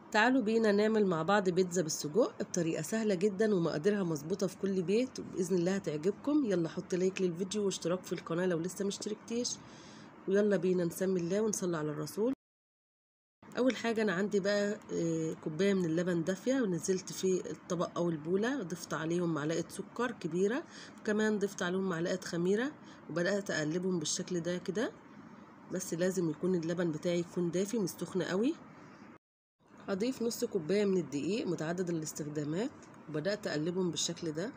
تعالوا بينا نعمل مع بعض بيتزا بالسجق بطريقة سهلة جدا ومقاديرها مظبوطة في كل بيت وبإذن الله هتعجبكم يلا حط لايك للفيديو واشتراك في القناة لو لسه مشتركتيش ويلا بينا نسمي الله ونصلي على الرسول اول حاجه انا عندي بقى كوبايه من اللبن دافيه ونزلت في الطبق او البوله ضفت عليهم معلقه سكر كبيره وكمان ضفت عليهم معلقه خميره وبدات اقلبهم بالشكل ده كده بس لازم يكون اللبن بتاعي يكون دافي مش سخن قوي هضيف نص كوبايه من الدقيق متعدد الاستخدامات وبدات اقلبهم بالشكل ده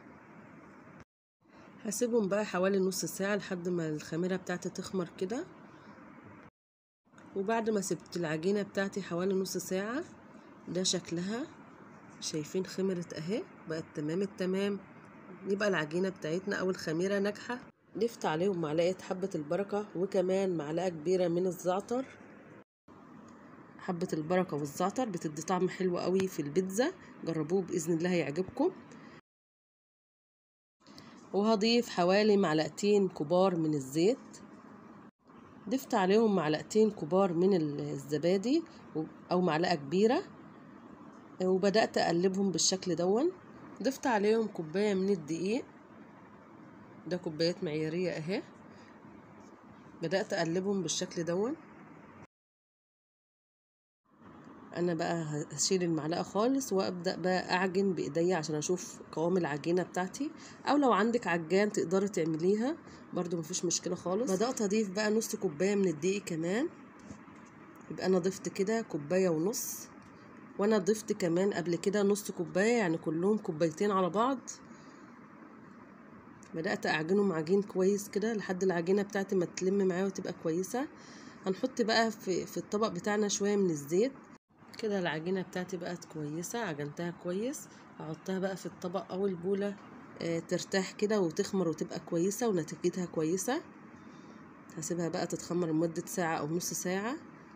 هسيبهم بقى حوالي نص ساعه لحد ما الخميره بتاعتي تخمر كده وبعد ما سبت العجينة بتاعتي حوالي نص ساعة ده شكلها شايفين خمرت اهي بقت تمام التمام يبقى العجينة بتاعتنا او الخميرة ناجحة ضفت عليهم معلقة حبة البركة وكمان معلقة كبيرة من الزعتر حبة البركة والزعتر بتدي طعم حلو قوي في البيتزا جربوه بإذن الله هيعجبكم وهضيف حوالي معلقتين كبار من الزيت ضفت عليهم معلقتين كبار من الزبادي او معلقه كبيره وبدات اقلبهم بالشكل دون ضفت عليهم كوبايه من الدقيق ده كوبايات معياريه اهي بدات اقلبهم بالشكل دون انا بقى هشيل المعلقه خالص وابدا بقى اعجن بايديا عشان اشوف قوام العجينه بتاعتي او لو عندك عجان تقدري تعمليها برضو مفيش مشكله خالص بدات اضيف بقى نص كوبايه من الدقيق كمان يبقى انا ضفت كده كوبايه ونص وانا ضفت كمان قبل كده نص كوبايه يعني كلهم كوبايتين على بعض بدات اعجنهم عجين كويس كده لحد العجينه بتاعتي ما تلم معايا وتبقى كويسه هنحط بقى في, في الطبق بتاعنا شويه من الزيت كده العجينة بتاعتي بقت كويسة عجنتها كويس هحطها بقى في الطبق او البولة اه ترتاح كده وتخمر وتبقى كويسة ونتيجتها كويسة هسيبها بقى تتخمر لمدة ساعة او نص ساعة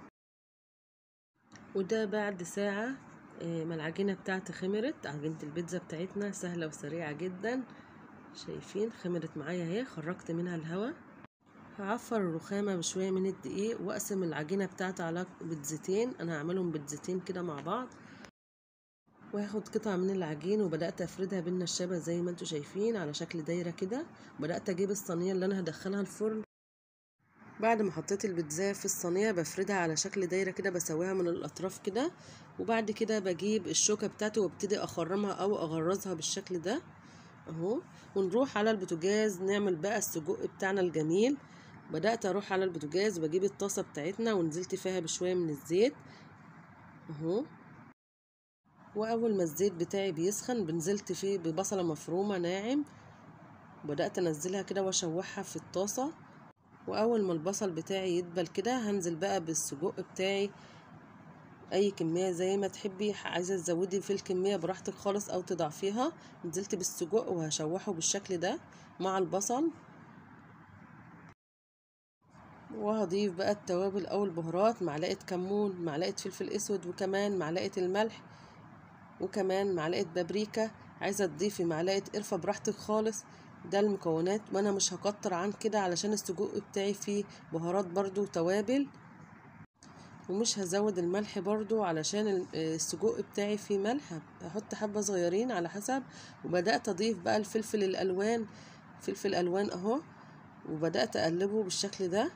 وده بعد ساعة اه ما العجينة بتاعتي خمرت عجينة البيتزا بتاعتنا سهلة وسريعة جدا شايفين خمرت معايا اهي خرجت منها الهواء هعفر الرخامة بشوية من الدقيق واقسم العجينة بتاعتي على بيتزتين انا هعملهم بيتزتين كده مع بعض وهاخد قطعة من العجين وبدأت افردها بالنشابة زي ما انتوا شايفين على شكل دايرة كده بدأت اجيب الصينية اللي انا هدخلها الفرن بعد ما حطيت البيتزا في الصينية بفردها على شكل دايرة كده بسويها من الاطراف كده وبعد كده بجيب الشوكة بتاعتي وابتدي اخرمها او اغرزها بالشكل ده اهو ونروح على البوتاجاز نعمل بقى السجق بتاعنا الجميل بدأت أروح على البوتاجاز وبجيب الطاسة بتاعتنا ونزلت فيها بشوية من الزيت اهو وأول ما الزيت بتاعي بيسخن بنزلت فيه ببصلة مفرومة ناعم وبدأت أنزلها كده وأشوحها في الطاسة وأول ما البصل بتاعي يدبل كده هنزل بقى بالسجق بتاعي اي كميه زي ما تحبي عايزه تزودي في الكميه براحتك خالص او تضعفيها نزلت بالسجق وهشوحه بالشكل ده مع البصل وهضيف بقى التوابل او البهارات معلقه كمون معلقه فلفل اسود وكمان معلقه الملح وكمان معلقه بابريكا عايزه تضيفي معلقه قرفه براحتك خالص ده المكونات وانا مش هكتر عن كده علشان السجق بتاعي فيه بهارات برضو وتوابل ومش هزود الملح برضو علشان السجق بتاعي فيه ملح هحط حبة صغيرين على حسب وبدأت اضيف بقى الفلفل الالوان فلفل الوان اهو وبدأت اقلبه بالشكل ده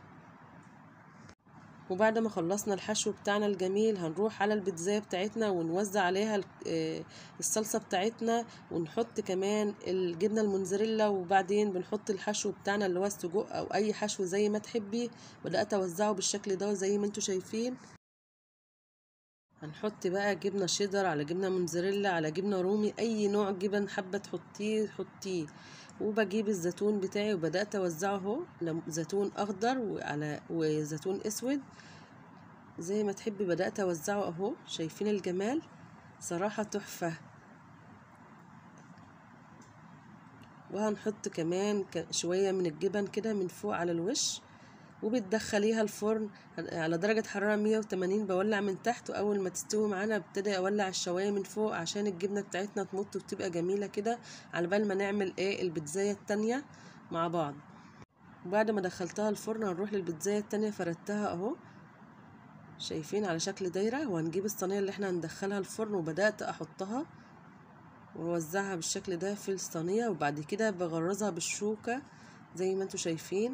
وبعد ما خلصنا الحشو بتاعنا الجميل هنروح على البيتزا بتاعتنا ونوزع عليها الصلصة بتاعتنا ونحط كمان الجبنة الموزاريلا وبعدين بنحط الحشو بتاعنا اللي هو السجق او اي حشو زي ما تحبي بدأت اوزعه بالشكل ده زي ما انتوا شايفين هنحط بقى جبنة شيدر على جبنة موزاريلا على جبنة رومي اي نوع جبن حابة تحطيه حطيه وبجيب الزيتون بتاعي وبدأت اوزعه اهو زيتون اخضر وعلى وزيتون اسود زي ما تحبي بدأت اوزعه اهو شايفين الجمال صراحة تحفة وهنحط كمان شوية من الجبن كده من فوق على الوش وبتدخليها الفرن على درجة حرارة مية وتمانين بولع من تحت وأول ما تستوي معانا ابتدي أولع الشواية من فوق عشان الجبنة بتاعتنا تمط وتبقى جميلة كده على بال ما نعمل ايه البيتزاية التانية مع بعض وبعد ما دخلتها الفرن هنروح للبيتزاية التانية فردتها اهو شايفين على شكل دايرة وهنجيب الصينية اللي احنا هندخلها الفرن وبدأت احطها واوزعها بالشكل ده في الصينية وبعد كده بغرزها بالشوكة زي ما انتوا شايفين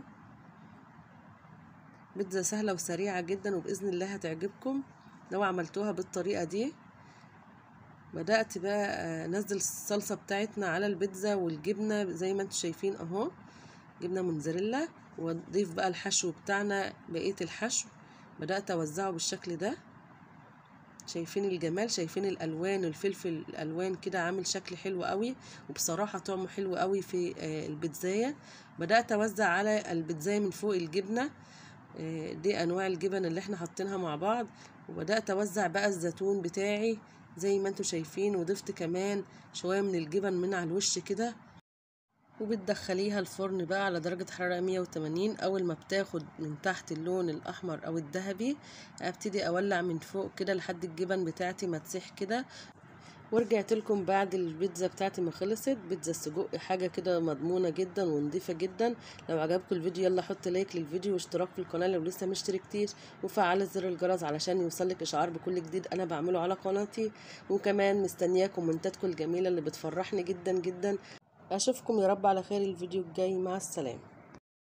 بيتزا سهلة وسريعة جدا وبإذن الله هتعجبكم لو عملتوها بالطريقة دي بدأت بقى انزل الصلصة بتاعتنا على البيتزا والجبنة زي ما انتوا شايفين اهو جبنة موتزاريلا واضيف بقى الحشو بتاعنا بقية الحشو بدأت اوزعه بالشكل ده شايفين الجمال شايفين الالوان الفلفل الالوان كده عامل شكل حلو قوي وبصراحه طعمه حلو قوي في البيتزايه بدات اوزع على البيتزايه من فوق الجبنه دي انواع الجبن اللي احنا حاطينها مع بعض وبدات اوزع بقى الزيتون بتاعي زي ما انتوا شايفين وضفت كمان شويه من الجبن من على الوش كده وبتدخليها الفرن بقى على درجة حرارة 180 أول ما بتاخد من تحت اللون الأحمر أو الذهبي أبتدي أولع من فوق كده لحد الجبن بتاعتي ما تسيح كده ورجعت لكم بعد البيتزا بتاعتي ما خلصت بيتزا السجق حاجة كده مضمونة جدا ونضيفة جدا لو عجبكم الفيديو يلا حط لايك للفيديو واشتراك في القناة لو لسه مشتركتيش وفعل زر الجرس علشان يوصلك اشعار بكل جديد انا بعمله على قناتي وكمان مستنياه كومنتاتكم الجميلة اللي بتفرحني جدا جدا اشوفكم يا رب على خير الفيديو الجاي مع السلامه